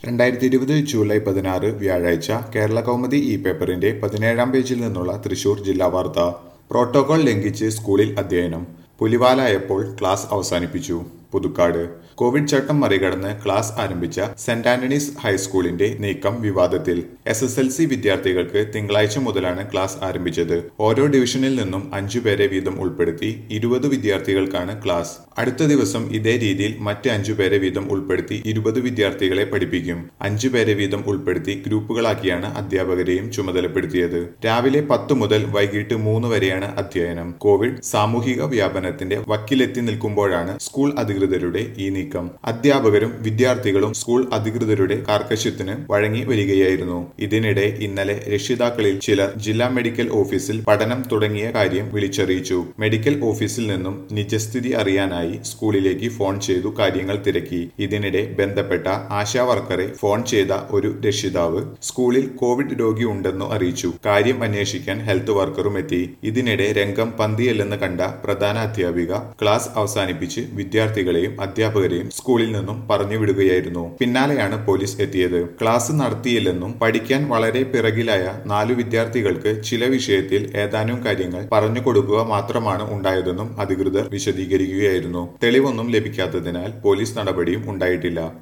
രണ്ടായിരത്തി ഇരുപത് ജൂലൈ പതിനാറ് വ്യാഴാഴ്ച കേരള കൗമുദി ഈ പേപ്പറിന്റെ പതിനേഴാം പേജിൽ നിന്നുള്ള തൃശൂർ ജില്ലാ വാർത്ത പ്രോട്ടോകോൾ ലംഘിച്ച് സ്കൂളിൽ അധ്യയനം പുലിവാലായപ്പോൾ ക്ലാസ് അവസാനിപ്പിച്ചു പുതുക്കാട് കോവിഡ് ചട്ടം മറികടന്ന് ക്ലാസ് ആരംഭിച്ച സെന്റ് ആന്റണീസ് ഹൈസ്കൂളിന്റെ നീക്കം വിവാദത്തിൽ എസ് എസ് എൽ സി വിദ്യാർത്ഥികൾക്ക് തിങ്കളാഴ്ച മുതലാണ് ക്ലാസ് ആരംഭിച്ചത് ഓരോ ഡിവിഷനിൽ നിന്നും അഞ്ചു പേരെ വീതം ഉൾപ്പെടുത്തി ഇരുപത് വിദ്യാർത്ഥികൾക്കാണ് ക്ലാസ് അടുത്ത ദിവസം ഇതേ രീതിയിൽ മറ്റ് അഞ്ചു പേരെ വീതം ഉൾപ്പെടുത്തി ഇരുപത് വിദ്യാർത്ഥികളെ പഠിപ്പിക്കും അഞ്ചു പേരെ വീതം ഉൾപ്പെടുത്തി ഗ്രൂപ്പുകളാക്കിയാണ് അധ്യാപകരെയും ചുമതലപ്പെടുത്തിയത് രാവിലെ പത്ത് മുതൽ വൈകിട്ട് മൂന്ന് വരെയാണ് അധ്യയനം കോവിഡ് സാമൂഹിക വ്യാപനത്തിന്റെ വക്കിലെത്തി നിൽക്കുമ്പോഴാണ് സ്കൂൾ അധികൃതരുടെ ഈ നീക്കം അധ്യാപകരും വിദ്യാർത്ഥികളും സ്കൂൾ അധികൃതരുടെ കാർക്കശ്യത്തിന് വഴങ്ങി വരികയായിരുന്നു ഇതിനിടെ ഇന്നലെ രക്ഷിതാക്കളിൽ ചിലർ ജില്ലാ മെഡിക്കൽ ഓഫീസിൽ പഠനം തുടങ്ങിയ കാര്യം വിളിച്ചറിയിച്ചു മെഡിക്കൽ ഓഫീസിൽ നിന്നും നിജസ്ഥിതി അറിയാനായി സ്കൂളിലേക്ക് ഫോൺ ചെയ്തു കാര്യങ്ങൾ തിരക്കി ഇതിനിടെ ബന്ധപ്പെട്ട ആശാ വർക്കറെ ഫോൺ ചെയ്ത ഒരു രക്ഷിതാവ് സ്കൂളിൽ കോവിഡ് രോഗി ഉണ്ടെന്നു അറിയിച്ചു കാര്യം അന്വേഷിക്കാൻ ഹെൽത്ത് വർക്കറും എത്തി ഇതിനിടെ രംഗം പന്തിയല്ലെന്ന് കണ്ട പ്രധാന അധ്യാപിക ക്ലാസ് അവസാനിപ്പിച്ച് വിദ്യാർത്ഥികളെയും അധ്യാപകരെയും സ്കൂളിൽ നിന്നും പറഞ്ഞു വിടുകയായിരുന്നു പിന്നാലെയാണ് പോലീസ് എത്തിയത് ക്ലാസ് നടത്തിയില്ലെന്നും പഠിക്കാൻ വളരെ പിറകിലായ നാലു വിദ്യാർത്ഥികൾക്ക് ചില വിഷയത്തിൽ ഏതാനും കാര്യങ്ങൾ പറഞ്ഞു കൊടുക്കുക മാത്രമാണ് ഉണ്ടായതെന്നും അധികൃതർ വിശദീകരിക്കുകയായിരുന്നു തെളിവൊന്നും ലഭിക്കാത്തതിനാൽ പോലീസ് നടപടിയും ഉണ്ടായിട്ടില്ല